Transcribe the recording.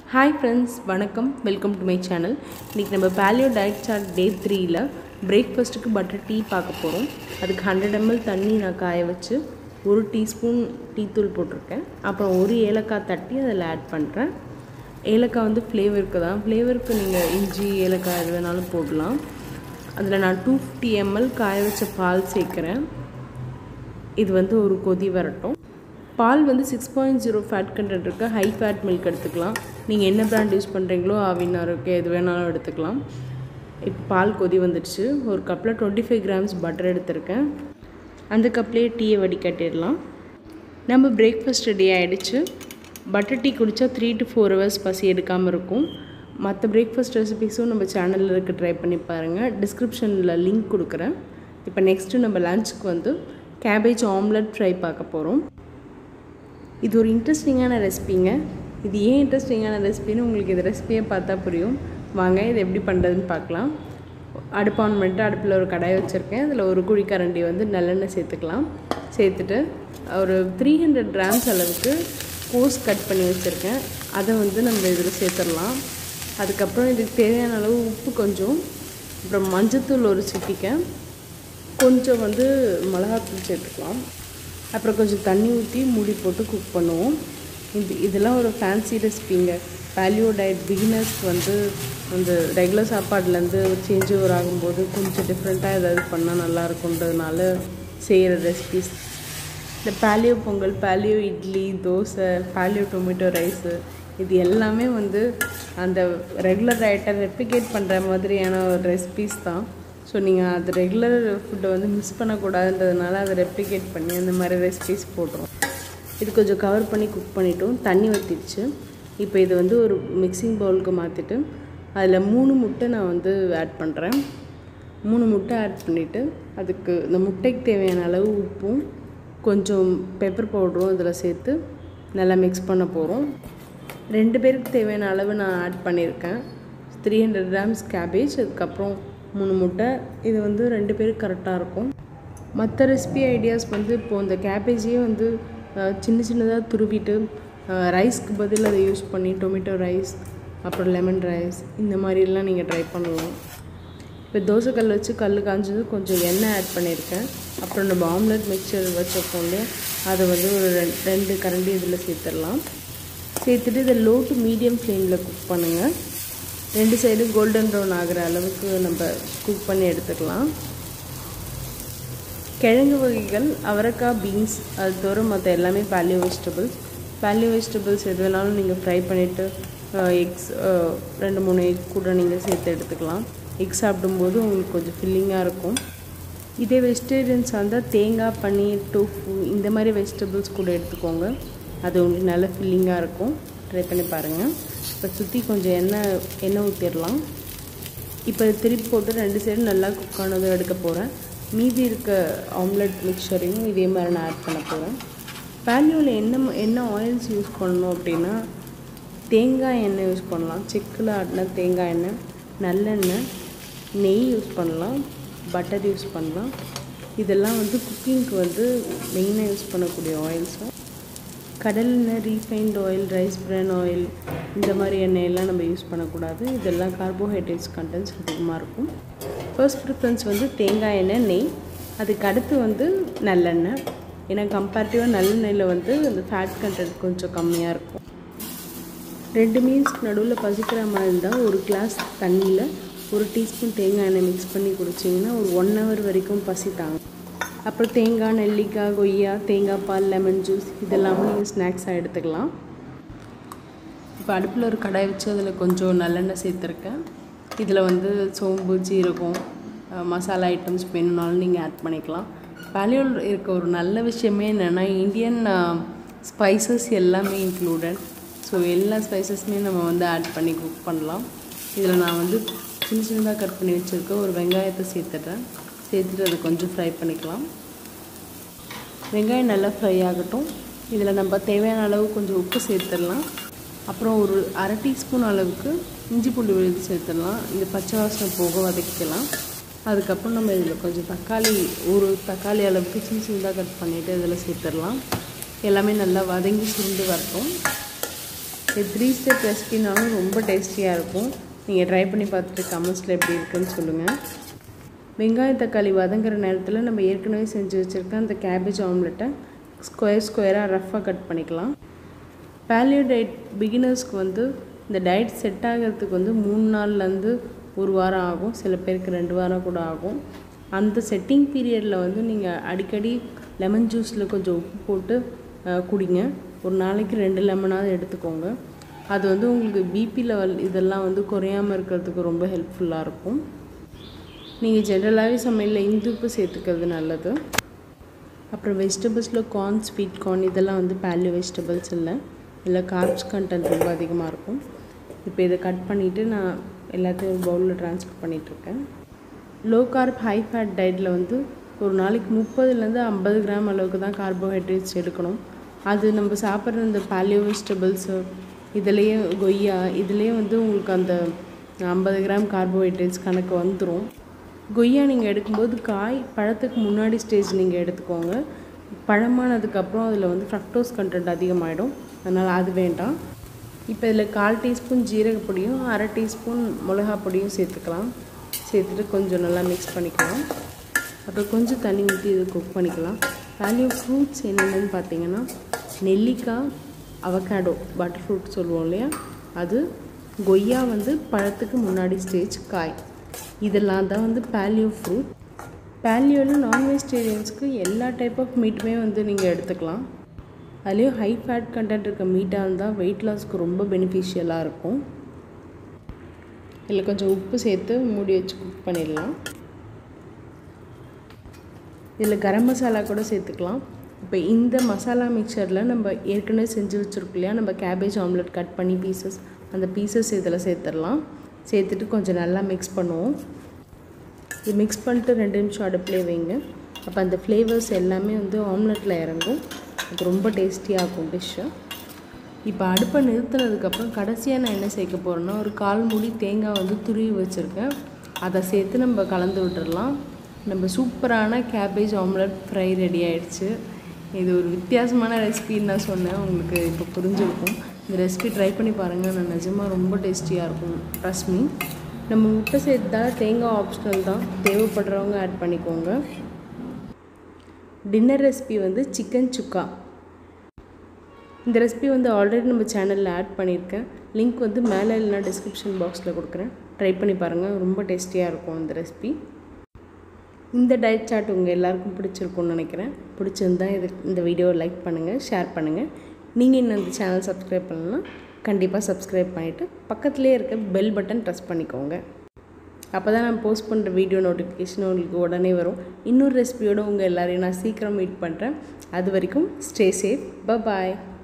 hi friends வணக்கம் welcome to my channel இன்றைக்கி நம்ம பேலியோ டயட் சார்ட் டே த்ரீயில் பிரேக்ஃபாஸ்ட்டுக்கு பட்டர் டீ பார்க்க போகிறோம் அதுக்கு ஹண்ட்ரட் எம்எல் தண்ணி நான் காய வச்சு ஒரு டீஸ்பூன் டீத்தூள் போட்டிருக்கேன் அப்புறம் ஒரு ஏலக்காய் தட்டி அதில் ஆட் பண்ணுறேன் ஏலக்காய் வந்து ஃப்ளேவருக்கு தான் ஃப்ளேவருக்கு நீங்கள் இஞ்சி ஏலக்காய் எது வேணாலும் போடலாம் அதில் நான் டூ ஃபிஃப்டி எம்எல் காய வச்ச பால் சேர்க்குறேன் இது வந்து ஒரு கொதி வரட்டும் பால் வந்து six point zero fat content இருக்குது ஹை ஃபேட் மில்க் எடுத்துக்கலாம் நீங்கள் என்ன பிராண்ட் யூஸ் பண்ணுறீங்களோ அவினார் இருக்கு எது வேணாலும் எடுத்துக்கலாம் இப்போ பால் கொதி வந்துடுச்சு ஒரு கப்பில் டுவெண்ட்டி ஃபைவ் கிராம்ஸ் பட்டர் எடுத்திருக்கேன் அந்த கப்லேயே டீயை வடிகட்டிடலாம் நம்ம பிரேக்ஃபாஸ்ட் ரெடி ஆகிடுச்சு பட்டர் டீ குடித்தா த்ரீ டு ஃபோர் ஹவர்ஸ் பசி எடுக்காமல் இருக்கும் மற்ற பிரேக்ஃபாஸ்ட் ரெசிபிஸும் நம்ம சேனலில் இருக்க ட்ரை பண்ணி பாருங்கள் டிஸ்கிரிப்ஷனில் லிங்க் கொடுக்குறேன் இப்போ நெக்ஸ்ட்டு நம்ம லஞ்சுக்கு வந்து கேபேஜ் ஆம்லெட் ஃப்ரை பார்க்க போகிறோம் இது ஒரு இன்ட்ரெஸ்டிங்கான ரெசிபிங்க இது ஏன் இன்ட்ரெஸ்டிங்கான ரெசிபின்னு உங்களுக்கு இந்த ரெசிபியை பார்த்தா புரியும் வாங்க இது எப்படி பண்ணுறதுன்னு பார்க்கலாம் அடுப்பு ஆன் பண்ணிட்டு அடுப்பில் ஒரு கடாய் வச்சுருக்கேன் அதில் ஒரு குழிக்கரண்டி வந்து நல்லெண்ணெய் சேர்த்துக்கலாம் சேர்த்துட்டு ஒரு த்ரீ ஹண்ட்ரட் கிராம்ஸ் அளவுக்கு கோஸ் கட் பண்ணி வச்சுருக்கேன் அதை வந்து நம்ம இதில் சேர்த்துடலாம் அதுக்கப்புறம் இதுக்கு தேவையான அளவு உப்பு கொஞ்சம் அப்புறம் மஞ்சத்தூள் ஒரு சிட்டிக்க கொஞ்சம் வந்து மிளகாத்தூள் சேர்த்துக்கலாம் அப்புறம் கொஞ்சம் தண்ணி ஊற்றி மூடி போட்டு குக் பண்ணுவோம் இது இதெல்லாம் ஒரு ஃபேன்சி ரெசிபிங்க வேல்யூ டயட் பிகினர்ஸ்க்கு வந்து அந்த ரெகுலர் சாப்பாடுலேருந்து ஒரு சேஞ்ச் ஓவர் ஆகும்போது கொஞ்சம் டிஃப்ரெண்ட்டாக ஏதாவது பண்ணால் நல்லா இருக்குன்றதுனால செய்கிற ரெசிபிஸ் இந்த paleo pongal paleo idli dosa paleo tomato rice இது எல்லாமே வந்து அந்த ரெகுலர் டயட்டை ரெப்ளிகேட் பண்ணுற மாதிரியான ஒரு ரெசிபிஸ் தான் ஸோ நீங்கள் அது ரெகுலர் ஃபுட்டை வந்து மிஸ் பண்ணக்கூடாதுன்றதுனால அதை ரெப்ளிகேட் பண்ணி அந்த மாதிரி ரெசிபிஸ் போடுறோம் இது கொஞ்சம் கவர் பண்ணி குக் பண்ணிட்டோம் தண்ணி ஊற்றிடுச்சு இப்போ இது வந்து ஒரு மிக்சிங் பவுலுக்கு மாற்றிட்டு அதில் மூணு முட்டை நான் வந்து ஆட் பண்ணுறேன் மூணு முட்டை ஆட் பண்ணிவிட்டு அதுக்கு இந்த முட்டைக்கு தேவையான அளவு உப்பும் கொஞ்சம் பெப்பர் பவுடரும் இதில் சேர்த்து நல்லா மிக்ஸ் பண்ண போகிறோம் ரெண்டு பேருக்கு தேவையான அளவு நான் ஆட் பண்ணியிருக்கேன் த்ரீ ஹண்ட்ரட் கிராம்ஸ் கேபேஜ் அதுக்கப்புறம் மூணு முட்டை இது வந்து ரெண்டு பேருக்கு கரெக்டாக இருக்கும் மற்ற ரெசிபி ஐடியாஸ் வந்து இப்போது இந்த கேபேஜையே வந்து சின்ன சின்னதாக துருவிட்டு ரைஸ்க்கு பதில் அதை யூஸ் பண்ணி டொமேட்டோ ரைஸ் அப்புறம் லெமன் ரைஸ் இந்த மாதிரிலாம் நீங்கள் ட்ரை பண்ணலாம் இப்போ தோசைக்கல் வச்சு கல் காஞ்சது கொஞ்சம் எண்ணெய் ஆட் பண்ணியிருக்கேன் அப்புறம் நம்ம ஆம்லெட் மிக்சர் வச்சுருக்கோம் இல்லையா அதை வந்து ஒரு ரெண்டு ரெண்டு கரண்டி இதில் சேர்த்துடலாம் சேர்த்துட்டு இதை லோ டு மீடியம் ஃப்ளேமில் குக் பண்ணுங்கள் ரெண்டு சைடும் கோல்டன் ப்ரௌன் ஆகிற அளவுக்கு நம்ம குக் பண்ணி எடுத்துக்கலாம் கிழங்கு வகைகள் அவரைக்காய் பீன்ஸ் அது தவிர மற்ற எல்லாமே பேலியோ வெஜிடபிள்ஸ் பேலியோ வெஜிடபிள்ஸ் எது வேணாலும் நீங்கள் ஃப்ரை பண்ணிவிட்டு எக்ஸ் ரெண்டு மூணு எக் கூட நீங்கள் சேர்த்து எடுத்துக்கலாம் எக் சாப்பிடும்போது உங்களுக்கு கொஞ்சம் ஃபில்லிங்காக இருக்கும் இதே வெஜிடேரியன்ஸ் வந்தால் தேங்காய் பன்னீர் டோஃபு இந்த மாதிரி வெஜிடபிள்ஸ் கூட எடுத்துக்கோங்க அது உங்களுக்கு நல்ல ஃபில்லிங்காக இருக்கும் ட்ரை பண்ணி பாருங்கள் இப்போ சுற்றி கொஞ்சம் எண்ணெய் எண்ணெய் ஊற்றிடலாம் இப்போ திருப்பி போட்டு ரெண்டு சைடும் நல்லா குக் ஆனதும் எடுக்க போகிறேன் மீதி இருக்க ஆம்லெட் மிக்சரையும் இதே மாதிரி நான் ஆட் பண்ண போகிறேன் பேலியோவில் என்ன என்ன ஆயில்ஸ் யூஸ் பண்ணணும் அப்படின்னா தேங்காய் எண்ணெய் யூஸ் பண்ணலாம் செக்கில் ஆட்டின தேங்காய் எண்ணெய் நல்லெண்ணெய் நெய் யூஸ் பண்ணலாம் பட்டர் யூஸ் பண்ணலாம் இதெல்லாம் வந்து குக்கிங்க்கு வந்து மெயினாக யூஸ் பண்ணக்கூடிய ஆயில்ஸும் கடல் எண்ணெய் refined oil rice bran oil இந்த மாதிரி எண்ணெயெல்லாம் நம்ம யூஸ் பண்ணக்கூடாது இதெல்லாம் கார்போஹைட்ரேட்ஸ் கண்டென்ட்ஸ் அதிகமாக இருக்கும் ஃபர்ஸ்ட் ப்ரிஃபரன்ஸ் வந்து தேங்காய் எண்ணெய் நெய் அதுக்கு அடுத்து வந்து நல்லெண்ணெய் ஏன்னா கம்பேரிட்டிவாக நல்லெண்ணெயில் வந்து அந்த ஃபேட் கண்டென்ட் கொஞ்சம் கம்மியாக இருக்கும் ரெண்டு மீல்ஸ்க்கு நடுவில் பசிக்கிற மாதிரி இருந்தால் ஒரு கிளாஸ் தண்ணியில் ஒரு டீஸ்பூன் தேங்காய் எண்ணெய் மிக்ஸ் பண்ணி குடிச்சிங்கன்னா ஒரு ஒன் ஹவர் வரைக்கும் பசி தாங்க அப்புறம் தேங்காய் நெல்லிக்காய் கொய்யா தேங்காய் பால் லெமன் ஜூஸ் இதெல்லாமே நீங்கள் ஸ்நாக்ஸாக எடுத்துக்கலாம் இப்போ அடுப்பில் ஒரு கடாய் வச்சு அதில் கொஞ்சம் நல்லெண்ணெய் சேர்த்துருக்கேன் இதில் வந்து சோம்பு ஜீரகம் மசாலா ஐட்டம்ஸ் வேணும்னாலும் நீங்கள் ஆட் பண்ணிக்கலாம் வேல்யூவில் இருக்க ஒரு நல்ல விஷயமே என்னென்னா இந்தியன் ஸ்பைசஸ் எல்லாமே இன்க்ளூடட் ஸோ எல்லா ஸ்பைசஸுமே நம்ம வந்து ஆட் பண்ணி குக் பண்ணலாம் இதில் நான் வந்து சின்ன சின்னதாக கட் பண்ணி வச்சுருக்க ஒரு வெங்காயத்தை சேர்த்துட்றேன் சேர்த்துட்டு அதை கொஞ்சம் ஃப்ரை பண்ணிக்கலாம் வெங்காயம் நல்லா ஃப்ரை ஆகட்டும் இதில் நம்ம தேவையான அளவு கொஞ்சம் உப்பு சேர்த்துடலாம் அப்புறம் ஒரு அரை டீஸ்பூன் அளவுக்கு இஞ்சி பூண்டு விழுது சேர்த்துடலாம் இந்த பச்சை வாசனை போக வதக்கிக்கலாம் அதுக்கப்புறம் நம்ம இதில் கொஞ்சம் தக்காளி ஒரு தக்காளி அளவுக்கு சின்ன சின்னதாக கட் பண்ணிவிட்டு இதில் சேர்த்துடலாம் எல்லாமே நல்லா வதங்கி சுருண்டு வரட்டும் இது த்ரீ ஸ்டெப் ரெசிபினாலும் ரொம்ப டேஸ்டியாக இருக்கும் நீங்கள் ட்ரை பண்ணி பார்த்துட்டு கமெண்ட்ஸில் எப்படி இருக்குன்னு சொல்லுங்கள் வெங்காய தக்காளி வதங்குற நேரத்தில் நம்ம ஏற்கனவே செஞ்சு வச்சுருக்க அந்த கேபேஜ் ஆம்லெட்டை ஸ்கொயர் ஸ்கொயராக ரஃப்பாக கட் பண்ணிக்கலாம் பேலியோ டயட் பிகினர்ஸ்க்கு வந்து இந்த டயட் செட் ஆகிறதுக்கு வந்து மூணு நாள்லேருந்து ஒரு வாரம் ஆகும் சில பேருக்கு ரெண்டு வாரம் கூட ஆகும் அந்த செட்டிங் பீரியடில் வந்து நீங்கள் அடிக்கடி லெமன் ஜூஸில் கொஞ்சம் உப்பு போட்டு குடிங்க ஒரு நாளைக்கு ரெண்டு லெமனாவது எடுத்துக்கோங்க அது வந்து உங்களுக்கு பிபி லெவல் இதெல்லாம் வந்து குறையாமல் இருக்கிறதுக்கு ரொம்ப ஹெல்ப்ஃபுல்லாக இருக்கும் நீங்கள் ஜென்ரலாகவே சமையலில் இந்துப்பு சேர்த்துக்கிறது நல்லது அப்புறம் வெஜிடபிள்ஸில் கார்ன் ஸ்வீட் கார்ன் இதெல்லாம் வந்து பேலியோ வெஜிடபிள்ஸ் இல்லை இல்லை கார்ப்ஸ் கண்டென்ட் ரொம்ப அதிகமாக இருக்கும் இப்போ இதை கட் பண்ணிவிட்டு நான் எல்லாத்தையும் ஒரு பவுலில் ட்ரான்ஸ்ஃபர் பண்ணிகிட்ருக்கேன் லோ கார்ப் ஹை ஃபேட் டயட்டில் வந்து ஒரு நாளைக்கு முப்பதுலேருந்து ஐம்பது கிராம் அளவுக்கு தான் கார்போஹைட்ரேட்ஸ் எடுக்கணும் அது நம்ம சாப்பிட்ற இந்த பேலியோ வெஜிடபிள்ஸு இதுலேயே கொய்யா இதுலேயே வந்து உங்களுக்கு அந்த ஐம்பது கிராம் கார்போஹைட்ரேட்ஸ் கணக்கு வந்துடும் கொய்யா நீங்கள் எடுக்கும்போது காய் பழத்துக்கு முன்னாடி ஸ்டேஜ் நீங்கள் எடுத்துக்கோங்க பழமானதுக்கப்புறம் அதில் வந்து ஃப்ரக்டோஸ் கண்டென்ட் அதிகமாகிடும் அதனால் அது வேண்டாம் இப்போ இதில் கால் டீஸ்பூன் ஜீரகப்பொடியும் அரை டீஸ்பூன் மிளகா பொடியும் சேர்த்துக்கலாம் சேர்த்துட்டு கொஞ்சம் நல்லா மிக்ஸ் பண்ணிக்கலாம் அப்புறம் கொஞ்சம் தண்ணி ஊற்றி இது குக் பண்ணிக்கலாம் வேல்யூ ஃப்ரூட்ஸ் என்னென்னு பார்த்தீங்கன்னா நெல்லிக்காய் அவகேடோ பட்டர் ஃப்ரூட் சொல்லுவோம் இல்லையா அது கொய்யா வந்து பழத்துக்கு முன்னாடி ஸ்டேஜ் காய் இதெல்லாம் தான் வந்து பேலியோ ஃப்ரூட் பேலியோவில் நான் வெஜிடேரியன்ஸ்க்கு எல்லா டைப் ஆஃப் மீட்டுமே வந்து நீங்கள் எடுத்துக்கலாம் அதுலேயும் ஹை ஃபேட் கண்டென்ட் இருக்க மீட்டாக இருந்தால் வெயிட் லாஸ்க்கு ரொம்ப பெனிஃபிஷியலாக இருக்கும் இதில் கொஞ்சம் உப்பு சேர்த்து மூடி வச்சு குக் பண்ணிடலாம் இதில் கரம் மசாலா கூட சேர்த்துக்கலாம் இப்போ இந்த மசாலா மிக்சரில் நம்ம ஏற்கனவே செஞ்சு வச்சுருக்கோம் இல்லையா நம்ம கேபேஜ் ஆம்லெட் கட் பண்ணி பீசஸ் அந்த பீசஸ் இதில் சேர்த்துடலாம் சேர்த்துட்டு கொஞ்சம் நல்லா மிக்ஸ் பண்ணுவோம் இது மிக்ஸ் பண்ணிட்டு ரெண்டு நிமிஷம் அடுப்புலேயே வைங்க அப்போ அந்த ஃப்ளேவர்ஸ் எல்லாமே வந்து ஆம்லெட்டில் இறங்கும் அது ரொம்ப டேஸ்டியாக இருக்கும் டிஷ்ஷு இப்போ அடுப்பை நிறுத்தினதுக்கப்புறம் கடைசியாக நான் என்ன சேர்க்க போகிறேன்னா ஒரு கால் மூடி தேங்காய் வந்து துருவி வச்சுருக்கேன் அதை சேர்த்து நம்ம கலந்து விட்டுறலாம் நம்ம சூப்பரான கேபேஜ் ஆம்லெட் ஃப்ரை ரெடி ஆகிடுச்சு இது ஒரு வித்தியாசமான ரெசிபின்னு நான் சொன்னேன் உங்களுக்கு இப்போ புரிஞ்சிருக்கும் இந்த ரெசிபி ட்ரை பண்ணி பாருங்கள் நான் நிஜமாக ரொம்ப டேஸ்டியாக இருக்கும் ட்ரஸ்ட் மீ நம்ம முட்டை சேர்த்தால் தேங்காய் ஆப்ஷனல் தான் தேவைப்படுறவங்க ஆட் பண்ணிக்கோங்க டின்னர் ரெசிபி வந்து சிக்கன் சுக்கா இந்த ரெசிபி வந்து ஆல்ரெடி நம்ம சேனலில் ஆட் பண்ணியிருக்கேன் லிங்க் வந்து மேலே இல்லைனா டிஸ்கிரிப்ஷன் பாக்ஸில் கொடுக்குறேன் ட்ரை பண்ணி பாருங்கள் ரொம்ப டேஸ்டியாக இருக்கும் இந்த ரெசிபி இந்த டயட் சார்ட் உங்கள் எல்லாருக்கும் பிடிச்சிருக்கும்னு நினைக்கிறேன் பிடிச்சிருந்தா இது இந்த வீடியோவை லைக் பண்ணுங்கள் ஷேர் பண்ணுங்கள் நீங்கள் இன்னும் இந்த சேனல் சப்ஸ்கிரைப் பண்ணலாம் கண்டிப்பாக சப்ஸ்கிரைப் பண்ணிவிட்டு பக்கத்துலேயே இருக்க பெல் பட்டன் ப்ரெஸ் பண்ணிக்கோங்க அப்போ தான் நான் போஸ்ட் பண்ணுற வீடியோ நோட்டிஃபிகேஷன் உங்களுக்கு உடனே வரும் இன்னொரு ரெசிபியோடு உங்கள் எல்லோரையும் நான் சீக்கிரம் மீட் பண்ணுறேன் அது வரைக்கும் ஸ்டே சேஃப் பாய்